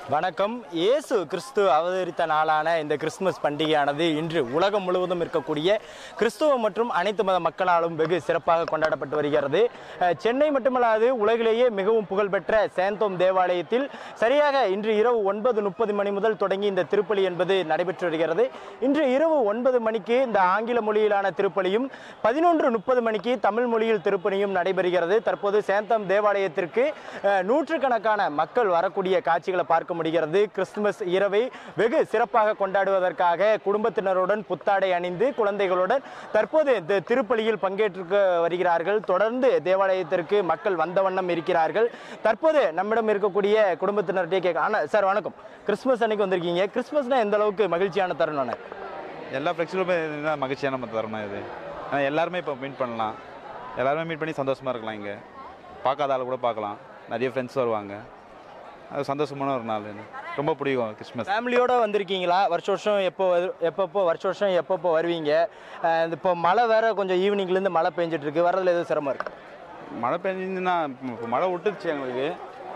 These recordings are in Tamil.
வணக்கம் இயேசு கிறிஸ்து அவதரித்த நாளான இந்த கிறிஸ்துமஸ் பண்டிகையானது இன்று உலகம் முழுவதும் இருக்கக்கூடிய கிறிஸ்துவ மற்றும் அனைத்து மத மக்களாலும் வெகு சிறப்பாக கொண்டாடப்பட்டு வருகிறது அஹ், சென்னை மட்டுமல்லாது உலகிலேயே மிகவும் புகழ்பெற்ற சேந்தோம் தேவாலயத்தில் சரியாக இன்று இரவு ஒன்பது முப்பது மணி முதல் தொடங்கி இந்த திருப்பலி என்பது நடைபெற்று வருகிறது இன்று இரவு ஒன்பது மணிக்கு இந்த ஆங்கில மொழியிலான திருப்பலியும் பதினொன்று முப்பது மணிக்கு தமிழ் மொழியில் திருப்பலியும் நடைபெறுகிறது தற்போது சேந்தம் தேவாலயத்திற்கு அஹ், நூற்றுக்கணக்கான மக்கள் வரக்கூடிய காட்சிகளை பார்க்க முடிகிறது கிறிஸ்துமஸ் இரவை வெகு சிறப்பாக கொண்டாடுவதற்காக குடும்பத்தினருடன் புத்தாடை அணிந்து குழந்தைகளுடன் தற்போது இந்த திருப்பலியில் பங்கேற்று வருகிறார்கள் தொடர்ந்து தேவாலயத்திற்கு மக்கள் வந்த வண்ணம் இருக்கிறார்கள் தற்போது நம்மிடம் இருக்கக்கூடிய குடும்பத்தினர்கிட்டே கேட்க ஆனால் சார் வணக்கம் கிறிஸ்துமஸ் அன்னைக்கு வந்திருக்கீங்க கிறிஸ்துமஸ்னா எந்த அளவுக்கு மகிழ்ச்சியான தருணம் எல்லா ஃப்ளெக்சிபிளுமே இருந்தால் மகிழ்ச்சியான நம்ம தருணம் இது ஆனால் எல்லாருமே இப்போ மீட் பண்ணலாம் எல்லாருமே மீட் பண்ணி சந்தோஷமாக இருக்கலாம் இங்கே பார்க்காத ஆள் கூட பார்க்கலாம் நிறைய ஃப்ரெண்ட்ஸ் வருவாங்க அது சந்தோஷமான ஒரு நாள் எனக்கு. ரொம்ப பிடிக்கும் கிறிஸ்மஸ் ஃபேமிலியோட வந்திருக்கீங்களா வருஷ வருஷம் எப்போ வரு- எப்பப்போ வருஷ வருஷம் எப்பப்போ வருவீங்க அஹ் இப்போ மழை வேற கொஞ்சம் ஈவினிங்லேருந்து மழை பெஞ்சிட்டு இருக்கு வரதுல எதுவும் சிரமம் இருக்கு மழை பெஞ்சிருந்துன்னா இப்போ மழை விட்டுருச்சு எங்களுக்கு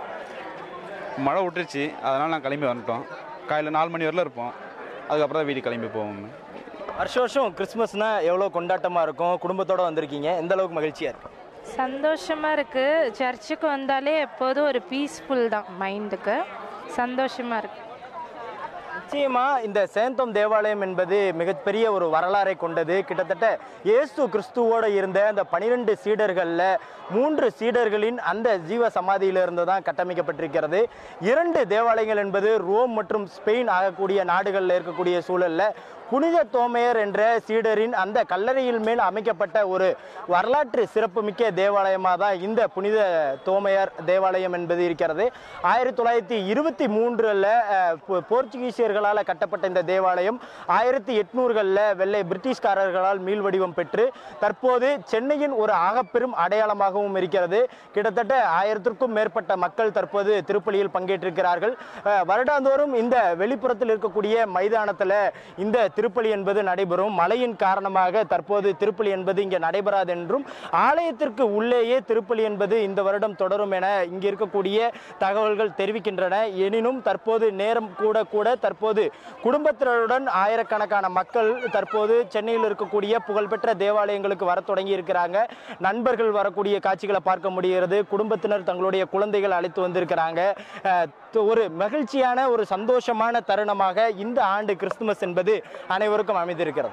மழை விட்டுருச்சு அதனால் நான் கிளம்பி வந்துட்டோம் காலையில் நாலு மணி வரல இருப்போம் அதுக்கப்புறம் தான் வீட்டுக்கு கிளம்பி போவோம் வருஷ வருஷம் கிறிஸ்மஸ்னா எவ்வளோ கொண்டாட்டமாக இருக்கும் குடும்பத்தோட வந்திருக்கீங்க எந்த அளவுக்கு மகிழ்ச்சியாக இருக்கு சந்தோஷமாக இருக்குது சர்ச்சுக்கு வந்தாலே எப்போதும் ஒரு பீஸ்ஃபுல் தான் மைண்டுக்கு சந்தோஷமாக இருக்குது நிச்சயமா இந்த சேந்தம் தேவாலயம் என்பது மிகப்பெரிய ஒரு வரலாறை கொண்டது கிட்டத்தட்ட இயேசு கிறிஸ்துவோட இருந்த அந்த பனிரெண்டு சீடர்களில் மூன்று சீடர்களின் அந்த ஜீவ சமாதியிலிருந்து தான் கட்டமைக்கப்பட்டிருக்கிறது இரண்டு தேவாலயங்கள் என்பது ரோம் மற்றும் ஸ்பெயின் ஆகக்கூடிய நாடுகளில் இருக்கக்கூடிய சூழல்ல புனித தோமையர் என்ற சீடரின் அந்த கல்லறையில் மேல் அமைக்கப்பட்ட ஒரு வரலாற்று சிறப்புமிக்க தேவாலயமாக தான் இந்த புனித தோமையர் தேவாலயம் என்பது இருக்கிறது ஆயிரத்தி தொள்ளாயிரத்தி இருபத்தி மூன்றில் போர்ச்சுகீசியர்களால் கட்டப்பட்ட இந்த தேவாலயம் ஆயிரத்தி எட்நூறுகளில் வெள்ளை பிரிட்டிஷ்காரர்களால் மீள்வடிவம் பெற்று தற்போது சென்னையின் ஒரு ஆகப்பெரும் அடையாளமாகவும் இருக்கிறது கிட்டத்தட்ட ஆயிரத்திற்கும் மேற்பட்ட மக்கள் தற்போது திருப்பலியில் பங்கேற்றிருக்கிறார்கள் அஹ், வருடாந்தோறும் இந்த வெளிப்புறத்தில் இருக்கக்கூடிய மைதானத்தில் இந்த திருப்பலி என்பது நடைபெறும் மழையின் காரணமாக தற்போது திருப்பலி என்பது இங்கே நடைபெறாது என்றும் ஆலயத்திற்கு உள்ளேயே திருப்பலி என்பது இந்த வருடம் தொடரும் என இங்கே இருக்கக்கூடிய தகவல்கள் தெரிவிக்கின்றன எனினும் தற்போது நேரம் கூட கூட தற்போது குடும்பத்தினருடன் ஆயிரக்கணக்கான மக்கள் தற்போது சென்னையில் இருக்கக்கூடிய புகழ்பெற்ற தேவாலயங்களுக்கு வர தொடங்கி இருக்கிறாங்க நண்பர்கள் வரக்கூடிய காட்சிகளை பார்க்க முடிகிறது குடும்பத்தினர் தங்களுடைய குழந்தைகள் அழைத்து வந்திருக்கிறாங்க அஹ், து- ஒரு மகிழ்ச்சியான ஒரு சந்தோஷமான தருணமாக இந்த ஆண்டு கிறிஸ்துமஸ் என்பது அனைவருக்கும் அமைந்திருக்கிறது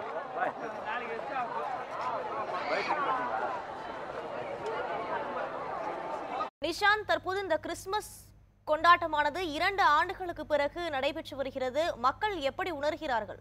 நிஷாந்த் தற்போது இந்த கிறிஸ்துமஸ் கொண்டாட்டமானது இரண்டு ஆண்டுகளுக்கு பிறகு நடைபெற்று வருகிறது மக்கள் எப்படி உணர்கிறார்கள்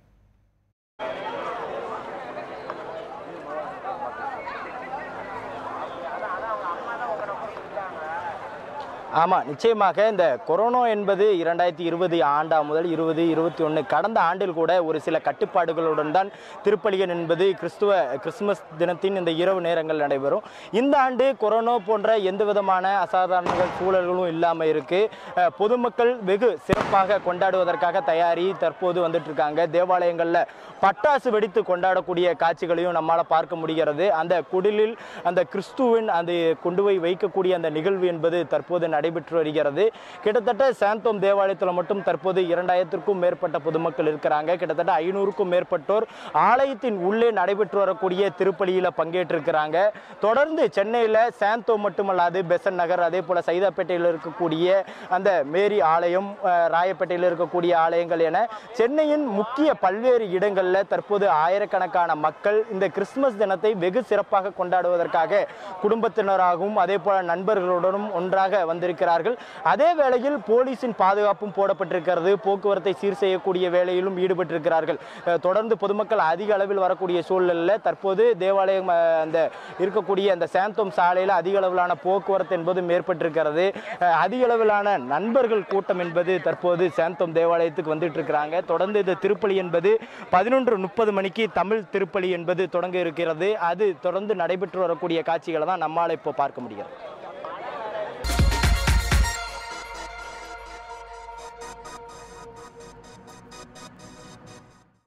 ஆமாம் நிச்சயமாக இந்த கொரோனா என்பது இரண்டாயிரத்தி இருபது ஆண்டாம் முதல் இருபது இருபத்தி ஒன்று கடந்த ஆண்டில் கூட ஒரு சில கட்டுப்பாடுகளுடன் தான் திருப்பலியன் என்பது கிறிஸ்துவ கிறிஸ்துமஸ் தினத்தின் இந்த இரவு நேரங்கள் நடைபெறும் இந்த ஆண்டு கொரோனா போன்ற எந்த விதமான அசாதாரண சூழல்களும் இல்லாமல் இருக்கு அஹ், பொதுமக்கள் வெகு சிறப்பாக கொண்டாடுவதற்காக தயாரி தற்போது வந்துட்டு இருக்காங்க தேவாலயங்களில் பட்டாசு வெடித்து கொண்டாடக்கூடிய காட்சிகளையும் நம்மால் பார்க்க முடிகிறது அந்த குடிலில் அந்த கிறிஸ்துவின் அந்த கொண்டு போய் வைக்கக்கூடிய அந்த நிகழ்வு என்பது தற்போது நடைபெற்று வருகிறது கிட்டத்தட்ட சாந்தோம் தேவாலயத்தில் மட்டும் தற்போது இரண்டாயிரத்திற்கும் மேற்பட்ட பொதுமக்கள் இருக்கிறாங்க கிட்டத்தட்ட ஐநூறுக்கும் மேற்பட்டோர் ஆலயத்தின் உள்ளே நடைபெற்று வரக்கூடிய திருப்பலியில் பங்கேற்றிருக்கிறாங்க தொடர்ந்து சென்னையில் சாந்தோம் மட்டுமல்லாது பெசன் நகர் அதே போல சைதாப்பேட்டையில் இருக்கக்கூடிய அந்த மேரி ஆலயம் அஹ், ராயப்பேட்டையில் இருக்கக்கூடிய ஆலயங்கள் என சென்னையின் முக்கிய பல்வேறு இடங்களில் தற்போது ஆயிரக்கணக்கான மக்கள் இந்த கிறிஸ்துமஸ் தினத்தை வெகு சிறப்பாக கொண்டாடுவதற்காக குடும்பத்தினராகவும் அதே போல நண்பர்களுடனும் ஒன்றாக வந்திருக்கிறார்கள் அதே வேளையில் போலீசின் பாதுகாப்பும் போடப்பட்டிருக்கிறது போக்குவரத்தை சீர் செய்யக்கூடிய வேலையிலும் ஈடுபட்டிருக்கிறார்கள் அஹ், தொடர்ந்து பொதுமக்கள் அதிக அளவில் வரக்கூடிய சூழலில் தற்போது தேவாலயம் அஹ், அந்த இருக்கக்கூடிய அந்த சாந்தோம் சாலையில் அதிக அளவிலான போக்குவரத்து என்பதும் ஏற்பட்டிருக்கிறது அஹ், அதிக அளவிலான நண்பர்கள் கூட்டம் என்பது தற்போது சாந்தோம் தேவாலயத்துக்கு வந்துட்டு இருக்கிறாங்க தொடர்ந்து இந்த திருப்பலி என்பது பதினொன்று முப்பது மணிக்கு தமிழ் திருப்பலி என்பது தொடங்க இருக்கிறது அது தொடர்ந்து நடைபெற்று வரக்கூடிய காட்சிகளை தான் நம்மால் இப்போ பார்க்க முடிகிறது